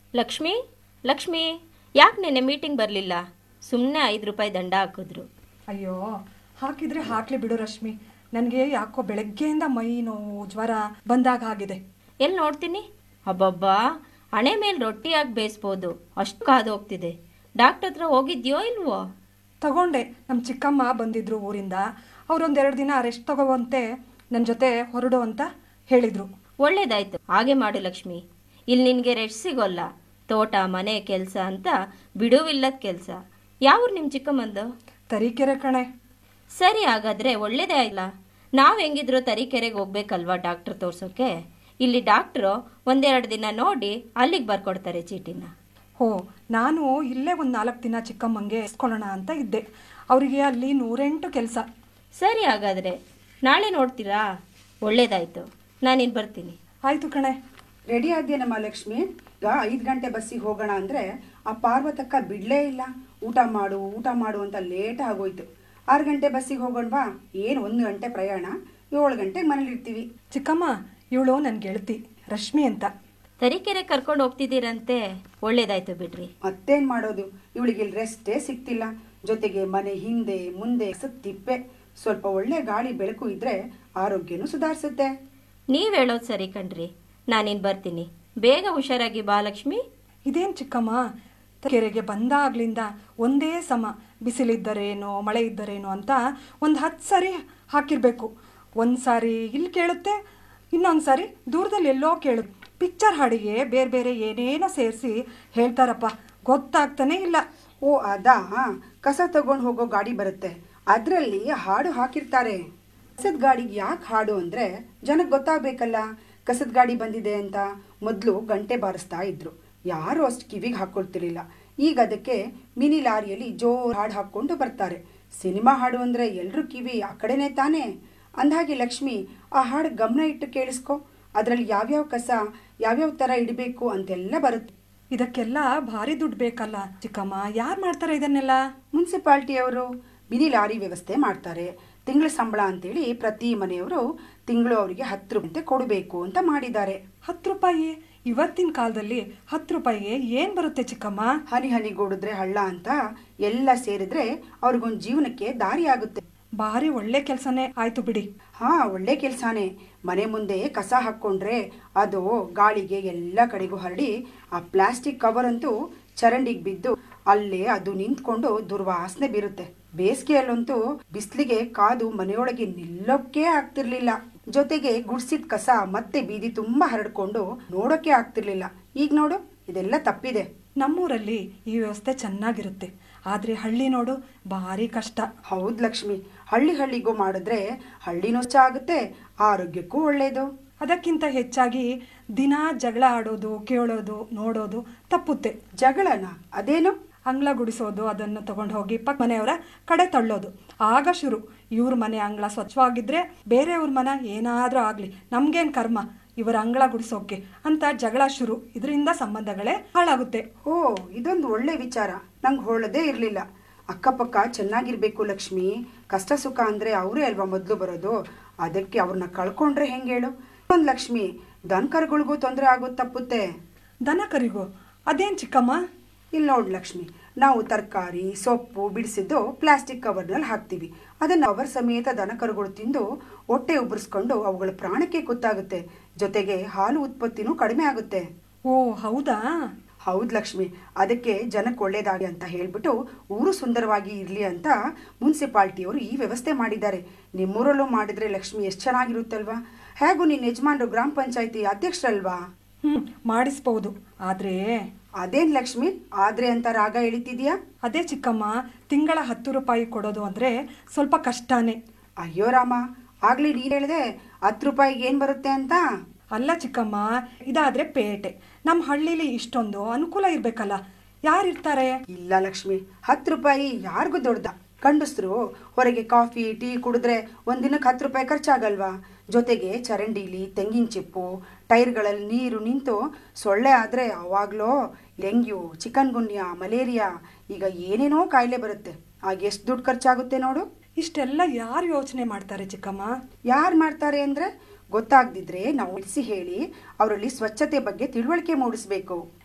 ಲಕ್ಷ್ಮಿ ಲಕ್ಷ್ಮಿ ಯಾಕೆ ನೆನ್ನೆ ಮೀಟಿಂಗ್ ಬರಲಿಲ್ಲ ಸುಮ್ಮನೆ ಐದು ರೂಪಾಯಿ ದಂಡ ಹಾಕಿದ್ರು ಅಯ್ಯೋ ಹಾಕಿದ್ರೆ ಹಾಕ್ಲಿ ಬಿಡು ರಶ್ಮಿ ನನಗೆ ಯಾಕೋ ಬೆಳಗ್ಗೆಯಿಂದ ಮೈ ನೋವು ಜ್ವರ ಬಂದಾಗ ಆಗಿದೆ ಎಲ್ಲಿ ನೋಡ್ತೀನಿ ಅಬ್ಬಬ್ಬಾ ಹಣೆ ಮೇಲೆ ರೊಟ್ಟಿಯಾಗಿ ಬೇಯಿಸ್ಬೋದು ಅಷ್ಟು ಕಾದು ಹೋಗ್ತಿದೆ ಡಾಕ್ಟರ್ ಹತ್ರ ಹೋಗಿದ್ಯೋ ಇಲ್ವೋ ತಗೊಂಡೆ ನಮ್ಮ ಚಿಕ್ಕಮ್ಮ ಬಂದಿದ್ರು ಊರಿಂದ ಅವರೊಂದೆರಡು ದಿನ ರೆಸ್ಟ್ ತಗೋವಂತೆ ನನ್ನ ಜೊತೆ ಹೊರಡು ಅಂತ ಹೇಳಿದರು ಒಳ್ಳೇದಾಯ್ತು ಹಾಗೆ ಮಾಡು ಲಕ್ಷ್ಮಿ ಇಲ್ಲಿ ನಿನಗೆ ರೆಸ್ಟ್ ಸಿಗೋಲ್ಲ ತೋಟ ಮನೆ ಕೆಲಸ ಅಂತ ಬಿಡುವಿಲ್ಲದ ಕೆಲಸ ಯಾವ್ರು ನಿಮ್ಮ ಚಿಕ್ಕಮ್ಮಂದು ತರೀಕೆರೆ ಕಣೆ ಸರಿ ಹಾಗಾದ್ರೆ ಒಳ್ಳೇದೇ ಆಯ್ಲ ನಾವು ಹೆಂಗಿದ್ರು ತರೀಕೆರೆಗೆ ಹೋಗ್ಬೇಕಲ್ವಾ ಡಾಕ್ಟ್ರ್ ತೋರ್ಸೋಕೆ ಇಲ್ಲಿ ಡಾಕ್ಟ್ರು ಒಂದೆರಡು ದಿನ ನೋಡಿ ಅಲ್ಲಿಗೆ ಬರ್ಕೊಡ್ತಾರೆ ಚೀಟಿನ ಹೋ ನಾನು ಇಲ್ಲೇ ಒಂದು ನಾಲ್ಕು ದಿನ ಚಿಕ್ಕಮ್ಮಂಗೆ ಇಸ್ಕೊಳ್ಳೋಣ ಅಂತ ಇದ್ದೆ ಅವರಿಗೆ ಅಲ್ಲಿ ನೂರೆಂಟು ಕೆಲಸ ಸರಿ ಹಾಗಾದ್ರೆ ನಾಳೆ ನೋಡ್ತೀರಾ ಒಳ್ಳೇದಾಯ್ತು ನಾನಿನ್ನು ಬರ್ತೀನಿ ಆಯಿತು ಕಣೆ ರೆಡಿ ಆದ್ಯನಮ್ಮ ಲಕ್ಷ್ಮಿ ಈಗ ಐದು ಗಂಟೆ ಬಸ್ಸಿಗೆ ಹೋಗೋಣ ಅಂದ್ರೆ ಆ ಪಾರ್ವತಕ್ಕ ಬಿಡ್ಲೇ ಇಲ್ಲ ಊಟ ಮಾಡು ಊಟ ಮಾಡು ಅಂತ ಲೇಟ್ ಆಗೋಯ್ತು ಆರು ಗಂಟೆ ಬಸ್ಸಿಗೆ ಹೋಗೋಣವಾ ಏನು ಒಂದು ಗಂಟೆ ಪ್ರಯಾಣ ಏಳು ಗಂಟೆಗೆ ಮನೇಲಿ ಇರ್ತೀವಿ ಚಿಕ್ಕಮ್ಮ ಇವಳು ನನ್ನ ಗೆಳತಿ ರಶ್ಮಿ ಅಂತ ತರೀಕೆರೆ ಕರ್ಕೊಂಡು ಹೋಗ್ತಿದ್ದೀರಂತೆ ಒಳ್ಳೇದಾಯ್ತು ಬಿಡ್ರಿ ಮತ್ತೇನ್ ಮಾಡೋದು ಇವಳಿಗೆ ಇಲ್ಲಿ ರೆಸ್ಟೇ ಸಿಗ್ತಿಲ್ಲ ಜೊತೆಗೆ ಮನೆ ಹಿಂದೆ ಮುಂದೆ ತಿಪ್ಪೆ ಸ್ವಲ್ಪ ಒಳ್ಳೆ ಗಾಳಿ ಬೆಳಕು ಇದ್ರೆ ಆರೋಗ್ಯನೂ ಸುಧಾರಿಸುತ್ತೆ ನೀವು ಹೇಳೋದು ಸರಿ ಕಣ್ರಿ ನಾನಿನ್ನು ಬರ್ತೀನಿ ಬೇಗ ಹುಷಾರಾಗಿ ಬಾ ಲಕ್ಷ್ಮಿ ಇದೇನು ಚಿಕ್ಕಮ್ಮ ಕೆರೆಗೆ ಬಂದಾಗ್ಲಿಂದ ಒಂದೇ ಸಮ ಬಿಸಿಲಿದ್ದರೇನೋ ಮಳೆ ಇದ್ದರೇನೋ ಅಂತ ಒಂದು ಹತ್ತು ಸಾರಿ ಹಾಕಿರಬೇಕು ಒಂದು ಸಾರಿ ಇಲ್ಲಿ ಕೇಳುತ್ತೆ ಇನ್ನೊಂದು ಸಾರಿ ದೂರದಲ್ಲಿ ಎಲ್ಲೋ ಕೇಳುತ್ತೆ ಪಿಕ್ಚರ್ ಹಾಡಿಗೆ ಬೇರೆ ಬೇರೆ ಏನೇನೋ ಸೇರಿಸಿ ಹೇಳ್ತಾರಪ್ಪ ಗೊತ್ತಾಗ್ತಾನೆ ಇಲ್ಲ ಓ ಅದಾ ಕಸ ತಗೊಂಡು ಹೋಗೋ ಗಾಡಿ ಬರುತ್ತೆ ಅದರಲ್ಲಿ ಹಾಡು ಹಾಕಿರ್ತಾರೆ ಕಸದ ಗಾಡಿಗೆ ಯಾಕೆ ಹಾಡು ಅಂದ್ರೆ ಜನಕ್ಕೆ ಗೊತ್ತಾಗ್ಬೇಕಲ್ಲ ಕಸದ ಗಾಡಿ ಬಂದಿದೆ ಅಂತ ಮೊದಲು ಗಂಟೆ ಬಾರಿಸ್ತಾ ಇದ್ರು ಯಾರು ಅಷ್ಟು ಕಿವಿಗೆ ಹಾಕೊಳ್ತಿರ್ಲಿಲ್ಲ ಈಗ ಅದಕ್ಕೆ ಮಿನಿ ಲಾರಿಯಲ್ಲಿ ಜೋರ್ ಹಾಡು ಹಾಕೊಂಡು ಬರ್ತಾರೆ ಸಿನಿಮಾ ಹಾಡು ಅಂದ್ರೆ ಎಲ್ರೂ ಕಿವಿ ಆ ಕಡೆನೇ ತಾನೇ ಅಂದ್ಹಾಗೆ ಲಕ್ಷ್ಮಿ ಆ ಹಾಡು ಗಮನ ಇಟ್ಟು ಕೇಳಿಸ್ಕೊ ಅದರಲ್ಲಿ ಯಾವ್ಯಾವ ಕಸ ಯಾವ್ಯಾವ ತರ ಇಡಬೇಕು ಅಂತೆಲ್ಲ ಬರುತ್ತೆ ಇದಕ್ಕೆಲ್ಲ ಭಾರಿ ದುಡ್ಡು ಬೇಕಲ್ಲ ಚಿಕ್ಕಮ್ಮ ಯಾರು ಮಾಡ್ತಾರೆ ಇದನ್ನೆಲ್ಲ ಮುನ್ಸಿಪಾಲ್ಟಿಯವರು ಮಿನಿ ಲಾರಿ ವ್ಯವಸ್ಥೆ ಮಾಡ್ತಾರೆ ತಿಂಗಳ ಸಂಬಳ ಅಂತೇಳಿ ಪ್ರತಿ ಮನೆಯವರು ತಿಂಗಳು ಅವರಿಗೆ ಹತ್ತು ರೂಪಾಯಿ ಕೊಡಬೇಕು ಅಂತ ಮಾಡಿದ್ದಾರೆ ಹತ್ತು ರೂಪಾಯಿ ಇವತ್ತಿನ ಕಾಲದಲ್ಲಿ ಹತ್ತು ರೂಪಾಯಿಗೆ ಏನು ಬರುತ್ತೆ ಚಿಕ್ಕಮ್ಮ ಹನಿ ಹನಿಗೂಡಿದ್ರೆ ಹಳ್ಳ ಅಂತ ಎಲ್ಲ ಸೇರಿದ್ರೆ ಅವ್ರಿಗೊಂದು ಜೀವನಕ್ಕೆ ದಾರಿ ಆಗುತ್ತೆ ಭಾರಿ ಒಳ್ಳೆ ಕೆಲಸನೇ ಆಯ್ತು ಬಿಡಿ ಹಾ ಒಳ್ಳೆ ಕೆಲ್ಸಾನೇ ಮನೆ ಮುಂದೆ ಕಸ ಹಾಕ್ಕೊಂಡ್ರೆ ಅದು ಗಾಳಿಗೆ ಎಲ್ಲ ಕಡೆಗೂ ಹರಡಿ ಆ ಪ್ಲಾಸ್ಟಿಕ್ ಕವರ್ ಅಂತೂ ಚರಂಡಿಗೆ ಬಿದ್ದು ಅಲ್ಲೇ ಅದು ನಿಂತ್ಕೊಂಡು ದುರ್ವಾಸನೆ ಬೀರುತ್ತೆ ಬೇಸಿಗೆಯಲ್ಲಂತೂ ಬಿಸಿಲಿಗೆ ಕಾದು ಮನೆಯೊಳಗೆ ನಿಲ್ಲೋಕೆ ಆಗ್ತಿರ್ಲಿಲ್ಲ ಜೊತೆಗೆ ಗುಡ್ಸಿದ ಕಸ ಮತ್ತೆ ಬೀದಿ ತುಂಬಾ ಹರಡ್ಕೊಂಡು ನೋಡೋಕೆ ಆಗ್ತಿರ್ಲಿಲ್ಲ ಈಗ ನೋಡು ಇದೆಲ್ಲ ತಪ್ಪಿದೆ ನಮ್ಮೂರಲ್ಲಿ ಈ ವ್ಯವಸ್ಥೆ ಚೆನ್ನಾಗಿರುತ್ತೆ ಆದರೆ ಹಳ್ಳಿ ನೋಡು ಭಾರಿ ಕಷ್ಟ ಹೌದ್ ಲಕ್ಷ್ಮಿ ಹಳ್ಳಿ ಹಳ್ಳಿಗೂ ಮಾಡಿದ್ರೆ ಹಳ್ಳಿನೂ ಆಗುತ್ತೆ ಆರೋಗ್ಯಕ್ಕೂ ಒಳ್ಳೇದು ಅದಕ್ಕಿಂತ ಹೆಚ್ಚಾಗಿ ದಿನ ಜಗಳ ಆಡೋದು ಕೇಳೋದು ನೋಡೋದು ತಪ್ಪುತ್ತೆ ಜಗಳನ ಅದೇನು ಅಂಗ್ಳ ಗುಡಿಸೋದು ಅದನ್ನು ತಗೊಂಡು ಹೋಗಿ ಪಕ್ಕ ಮನೆಯವರ ಕಡೆ ತಳ್ಳೋದು ಆಗ ಶುರು ಇವ್ರ ಮನೆ ಅಂಗಳ ಸ್ವಚ್ಛವಾಗಿದ್ರೆ ಬೇರೆಯವ್ರ ಮನೆ ಏನಾದರೂ ಆಗಲಿ ನಮ್ಗೇನು ಕರ್ಮ ಇವರ ಅಂಗಳ ಗುಡಿಸೋಕೆ ಅಂತ ಜಗಳ ಶುರು ಇದರಿಂದ ಸಂಬಂಧಗಳೇ ಹಾಳಾಗುತ್ತೆ ಓ ಇದೊಂದು ಒಳ್ಳೆ ವಿಚಾರ ನಂಗೆ ಹೊಳದೇ ಇರಲಿಲ್ಲ ಅಕ್ಕಪಕ್ಕ ಚೆನ್ನಾಗಿರ್ಬೇಕು ಲಕ್ಷ್ಮಿ ಕಷ್ಟ ಸುಖ ಅಂದ್ರೆ ಅವರೇ ಅಲ್ವಾ ಮೊದಲು ಬರೋದು ಅದಕ್ಕೆ ಅವ್ರನ್ನ ಕಳ್ಕೊಂಡ್ರೆ ಹೆಂಗೆ ಹೇಳು ಒಂದು ಲಕ್ಷ್ಮಿ ದನಕರುಗಳಿಗೂ ತೊಂದರೆ ಆಗೋದು ತಪ್ಪುತ್ತೆ ದನ ಕರಿಗೋ ಅದೇನು ಚಿಕ್ಕಮ್ಮ ಇಲ್ಲಿ ನೋಡು ಲಕ್ಷ್ಮಿ ನಾವು ತರಕಾರಿ ಸೊಪ್ಪು ಬಿಡಿಸಿದ್ದು ಪ್ಲಾಸ್ಟಿಕ್ ಕವರ್ನಲ್ಲಿ ಹಾಕ್ತೀವಿ ಅದನ್ನ ಕವರ್ ಸಮೇತ ದನಕರುಗಳು ತಿಂದು ಹೊಟ್ಟೆ ಉಬ್ಬರಿಸ್ಕೊಂಡು ಅವುಗಳ ಪ್ರಾಣಕ್ಕೆ ಗೊತ್ತಾಗುತ್ತೆ ಜೊತೆಗೆ ಹಾಲು ಉತ್ಪತ್ತಿನೂ ಕಡಿಮೆ ಆಗುತ್ತೆ ಓ ಹೌದಾ ಹೌದ್ ಲಕ್ಷ್ಮಿ ಅದಕ್ಕೆ ಜನಕ್ಕೆ ಒಳ್ಳೇದಾಗಿ ಅಂತ ಹೇಳ್ಬಿಟ್ಟು ಊರು ಸುಂದರವಾಗಿ ಇರ್ಲಿ ಅಂತ ಮುನ್ಸಿಪಾಲ್ಟಿಯವರು ಈ ವ್ಯವಸ್ಥೆ ಮಾಡಿದ್ದಾರೆ ನಿಮ್ಮೂರಲ್ಲೂ ಮಾಡಿದ್ರೆ ಲಕ್ಷ್ಮಿ ಎಷ್ಟು ಚೆನ್ನಾಗಿರುತ್ತಲ್ವಾ ಹೇಗೂ ನಿನ್ನ ಯಜಮಾನ್ರು ಗ್ರಾಮ ಪಂಚಾಯತಿ ಅಧ್ಯಕ್ಷರಲ್ವಾ ಹ್ಞೂ ಮಾಡಿಸ್ಬೋದು ಆದರೆ ಅದೇನ್ ಲಕ್ಷ್ಮಿ ಆದ್ರೆ ಅಂತ ರಾಗ ಎಳಿತಿದ್ಯಾ ಅದೇ ಚಿಕ್ಕಮ್ಮ ತಿಂಗಳ ಹತ್ತು ರೂಪಾಯಿ ಕೊಡೋದು ಅಂದರೆ ಸ್ವಲ್ಪ ಕಷ್ಟನೇ ಅಯ್ಯೋ ರಾಮ ಆಗ್ಲಿ ನೀನ್ ಹೇಳ್ದೆ ಹತ್ತು ರೂಪಾಯಿಗೆ ಏನ್ ಬರುತ್ತೆ ಅಂತ ಅಲ್ಲ ಚಿಕ್ಕಮ್ಮ ಇದಾದ್ರೆ ಪೇಟೆ ನಮ್ಮ ಹಳ್ಳಿಲಿ ಇಷ್ಟೊಂದು ಅನುಕೂಲ ಇರಬೇಕಲ್ಲ ಯಾರಿರ್ತಾರೆ ಇಲ್ಲ ಲಕ್ಷ್ಮಿ ಹತ್ತು ರೂಪಾಯಿ ಯಾರಿಗೂ ದೊಡ್ಡದ ಗಂಡಸ್ರು ಹೊರಗೆ ಕಾಫಿ ಟೀ ಕುಡಿದ್ರೆ ಒಂದಿನಕ್ಕೆ ಹತ್ತು ರೂಪಾಯಿ ಖರ್ಚಾಗಲ್ವಾ ಜೊತೆಗೆ ಚರಂಡೀಲಿ ತೆಂಗಿನ ಚಿಪ್ಪು ಟೈರ್ಗಳಲ್ಲಿ ನೀರು ನಿಂತು ಸೊಳ್ಳೆ ಆದ್ರೆ ಅವಾಗ್ಲೋ ಡೆಂಗ್ಯೂ ಚಿಕನ್ ಗುನ್ಯಾ ಮಲೇರಿಯಾ ಈಗ ಏನೇನೋ ಕಾಯಿಲೆ ಬರುತ್ತೆ ಆಗ ಎಷ್ಟು ದುಡ್ಡು ಖರ್ಚಾಗುತ್ತೆ ನೋಡು ಇಷ್ಟೆಲ್ಲ ಯಾರು ಯೋಚನೆ ಮಾಡ್ತಾರೆ ಚಿಕ್ಕಮ್ಮ ಯಾರು ಮಾಡ್ತಾರೆ ಅಂದ್ರೆ ಗೊತ್ತಾಗ್ದಿದ್ರೆ ನಾವು ಬಿಡಿಸಿ ಹೇಳಿ ಅವರಲ್ಲಿ ಸ್ವಚ್ಛತೆ ಬಗ್ಗೆ ತಿಳುವಳಿಕೆ ಮೂಡಿಸ್ಬೇಕು